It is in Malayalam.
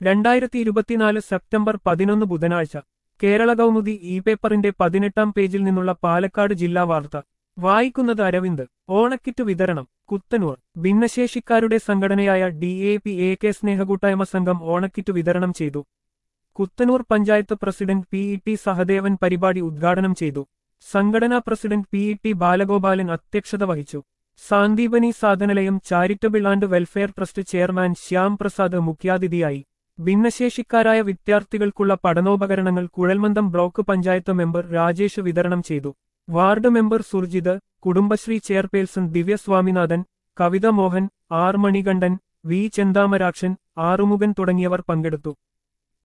രണ്ടായിരത്തി ഇരുപത്തിനാല് സെപ്റ്റംബർ പതിനൊന്ന് ബുധനാഴ്ച കേരള കൗമുദി ഇ പേപ്പറിന്റെ പതിനെട്ടാം പേജിൽ നിന്നുള്ള പാലക്കാട് ജില്ലാ വാർത്ത വായിക്കുന്നത് അരവിന്ദ് ഓണക്കിറ്റ് വിതരണം കുത്തനൂർ ഭിന്നശേഷിക്കാരുടെ സംഘടനയായ D A P A K സ്നേഹകൂട്ടായ്മ സംഘം ഓണക്കിറ്റ് വിതരണം ചെയ്തു Kuthanur panchayat president P E T Sahadevan പരിപാടി ഉദ്ഘാടനം ചെയ്തു സംഘടനാ president P E T Balagopalan അധ്യക്ഷത വഹിച്ചു Sandeepani Sadhanalayam charitable and welfare trust chairman Shyam Prasad മുഖ്യാതിഥിയായി ഭിന്നശേഷിക്കാരായ വിദ്യാർത്ഥികൾക്കുള്ള പഠനോപകരണങ്ങൾ കുഴൽമന്ദം ബ്ലോക്ക് പഞ്ചായത്ത് മെമ്പർ രാജേഷ് വിതരണം ചെയ്തു ward member Surjith Kudumbashree chairperson Divya Swaminathan Kavitha Mohan R Manikandan V Chenthamarakshan Arumukhan തുടങ്ങിയവർ പങ്കെടുത്തു